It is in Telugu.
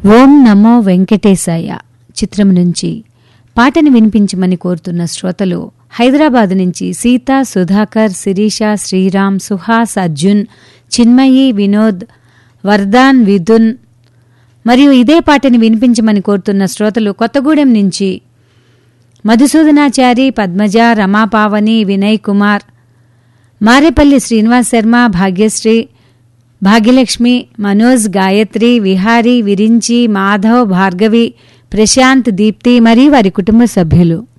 ఓం నమో వెంకటేశాయ చిత్రం నుంచి పాటను వినిపించమని కోరుతున్న శ్రోతలు హైదరాబాద్ నుంచి సీత సుధాకర్ శిరీష శ్రీరామ్ సుహాస్ అర్జున్ చిన్మయి వినోద్ వర్ధాన్ విధున్ మరియు ఇదే పాటని వినిపించమని కోరుతున్న శ్రోతలు కొత్తగూడెం నుంచి మధుసూదనాచారి పద్మజ రమాపావని వినయ్ కుమార్ మారేపల్లి శ్రీనివాస్ శర్మ భాగ్యశ్రీ భాగ్యలక్ష్మి మనోజ్ గాయత్రి విహారీ విరించి మాధవ్ భార్గవి ప్రశాంత్ దీప్తి మరియు వారి కుటుంబ సభ్యులు